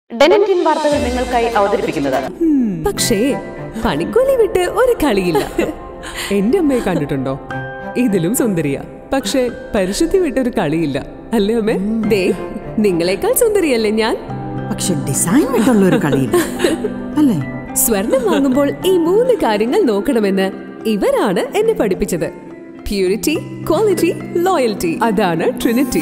ഡെനന്റിൻ വാർത്തകൾ നിങ്ങൾക്കായി അവതരിപ്പിക്കുന്നത് പക്ഷേ പണിക്കൂലി വിട്ട് ഒരു കളിയില്ല എന്റെ അമ്മയെ കണ്ടിട്ടുണ്ടോ ഇതിലും സുന്ദരിയാ പക്ഷെ പരിശുദ്ധി വിട്ടൊരു കളിയില്ല അല്ലേ അമ്മേ ദേ നിങ്ങളെക്കാൾ സുന്ദരിയല്ലേ ഞാൻ പക്ഷെ ഡിസൈൻ വിട്ടുള്ള ഒരു കളിയില്ല അല്ലേ സ്വർണം വാങ്ങുമ്പോൾ ഈ മൂന്ന് കാര്യങ്ങൾ നോക്കണമെന്ന് ഇവരാണ് എന്നെ പഠിപ്പിച്ചത് പ്യൂരിറ്റി ക്വാളിറ്റി ലോയൽറ്റി അതാണ് ട്രിനിറ്റി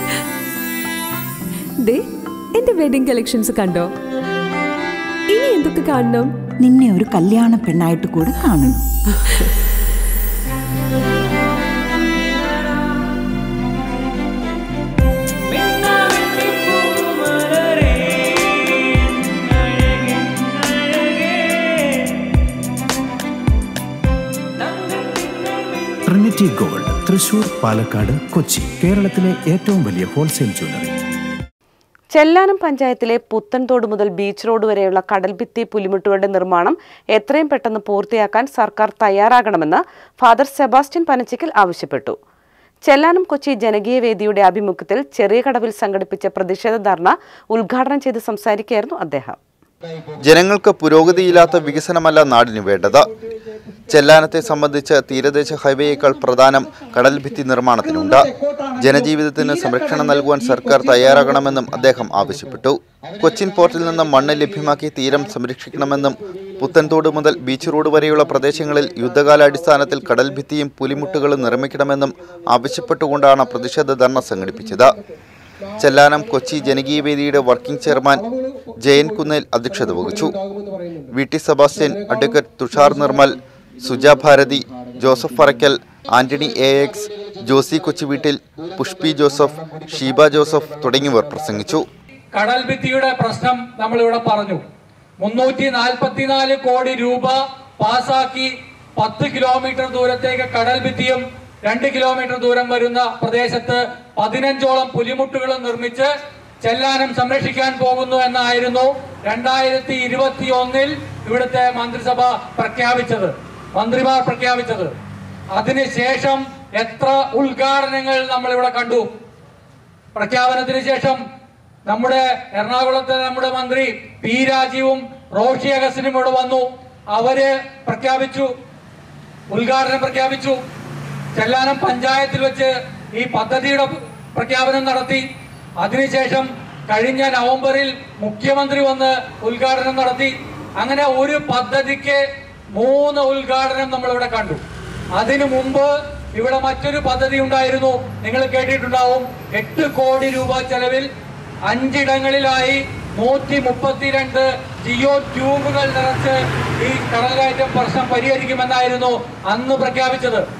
ദേ എന്റെ വെഡിങ് കളക്ഷൻസ് കണ്ടോ ഇനി എന്തൊക്കെ കാണണം നിന്നെ ഒരു കല്യാണ പെണ്ണായിട്ട് കൂടെ കാണും ട്രിനിറ്റി ഗോൾഡ് തൃശൂർ പാലക്കാട് കൊച്ചി കേരളത്തിലെ ഏറ്റവും വലിയ ഹോൾസെയിൽ ജ്വല്ലറി ചെല്ലാനം പഞ്ചായത്തിലെ പുത്തൻതോട് മുതൽ ബീച്ച് റോഡ് വരെയുള്ള കടൽഭിത്തി പുലിമുട്ടുകളുടെ നിർമ്മാണം എത്രയും പെട്ടെന്ന് പൂർത്തിയാക്കാൻ സർക്കാർ തയ്യാറാകണമെന്ന് ഫാദർ സെബാസ്റ്റ്യൻ പനച്ചിക്കൽ ആവശ്യപ്പെട്ടു ചെല്ലാനം കൊച്ചി ജനകീയ വേദിയുടെ ആഭിമുഖ്യത്തിൽ ചെറിയ കടവിൽ സംഘടിപ്പിച്ച പ്രതിഷേധ ധർണ ഉദ്ഘാടനം ചെയ്ത് സംസാരിക്കുകയായിരുന്നു അദ്ദേഹം ജനങ്ങൾക്ക് പുരോഗതിയില്ലാത്ത വികസനമല്ല നാടിന് വേണ്ടത് ചെല്ലാനത്തെ സംബന്ധിച്ച് തീരദേശ ഹൈവേയേക്കാൾ പ്രധാനം കടൽ ഭിത്തി നിർമ്മാണത്തിനുണ്ട് ജനജീവിതത്തിന് സംരക്ഷണം നൽകുവാൻ സർക്കാർ തയ്യാറാകണമെന്നും അദ്ദേഹം ആവശ്യപ്പെട്ടു കൊച്ചിൻ പോർട്ടിൽ നിന്ന് മണ്ണ് ലഭ്യമാക്കി തീരം സംരക്ഷിക്കണമെന്നും പുത്തൻതോട് മുതൽ ബീച്ച് റോഡ് വരെയുള്ള പ്രദേശങ്ങളിൽ യുദ്ധകാലാടിസ്ഥാനത്തിൽ കടൽ ഭിത്തിയും പുലിമുട്ടുകളും നിർമ്മിക്കണമെന്നും ആവശ്യപ്പെട്ടുകൊണ്ടാണ് പ്രതിഷേധ ധർണ സംഘടിപ്പിച്ചത് ചെല്ലാനം കൊച്ചി ജനകീയ വേദിയുടെ വർക്കിംഗ് ചെയർമാൻ ജയൻ കുന്നേൽ അധ്യക്ഷത വഹിച്ചു V T Sebastian advocate Thushar Nirmal Suja Bharathi Joseph Parakkal Antony A X Josy Kochuveettil Pushpi Joseph Sheeba Joseph തുടങ്ങിയവർ പ്രസംഗിച്ചു കടൽ ഭിത്തിയുടെ പ്രശ്നം നമ്മളിവിടെ പറഞ്ഞു മുന്നൂറ്റി നാൽപ്പത്തിനാല് കോടി രൂപ പാസാക്കി പത്ത് കിലോമീറ്റർ ദൂരത്തേക്ക് കടൽ ഭിത്തിയും രണ്ട് കിലോമീറ്റർ ദൂരം വരുന്ന പ്രദേശത്ത് പതിനഞ്ചോളം പുലിമുട്ടുകളും നിർമ്മിച്ച് ചെല്ലാനം സംരക്ഷിക്കാൻ പോകുന്നു എന്നായിരുന്നു രണ്ടായിരത്തി ഇരുപത്തി ഒന്നിൽ ഇവിടുത്തെ മന്ത്രിസഭ പ്രഖ്യാപിച്ചത് മന്ത്രിമാർ പ്രഖ്യാപിച്ചത് അതിനുശേഷം എത്ര ഉദ്ഘാടനങ്ങൾ നമ്മൾ ഇവിടെ കണ്ടു പ്രഖ്യാപനത്തിന് ശേഷം നമ്മുടെ എറണാകുളത്തെ നമ്മുടെ മന്ത്രി പി രാജീവും റോഷി അഗസ്റ്റിനും ഇവിടെ വന്നു അവര് പ്രഖ്യാപിച്ചു ഉദ്ഘാടനം പ്രഖ്യാപിച്ചു ചെല്ലാനം പഞ്ചായത്തിൽ വെച്ച് ഈ പദ്ധതിയുടെ പ്രഖ്യാപനം നടത്തി അതിനുശേഷം കഴിഞ്ഞ നവംബറിൽ മുഖ്യമന്ത്രി വന്ന് ഉദ്ഘാടനം നടത്തി അങ്ങനെ ഒരു പദ്ധതിക്ക് മൂന്ന് ഉദ്ഘാടനം നമ്മൾ ഇവിടെ കണ്ടു അതിനു മുമ്പ് ഇവിടെ മറ്റൊരു പദ്ധതി ഉണ്ടായിരുന്നു നിങ്ങൾ കേട്ടിട്ടുണ്ടാവും എട്ട് കോടി രൂപ ചെലവിൽ അഞ്ചിടങ്ങളിലായി നൂറ്റി മുപ്പത്തിരണ്ട് ജിയോ ട്യൂബുകൾ നിറച്ച് ഈ കടൽകയറ്റം പ്രശ്നം പരിഹരിക്കുമെന്നായിരുന്നു അന്ന് പ്രഖ്യാപിച്ചത്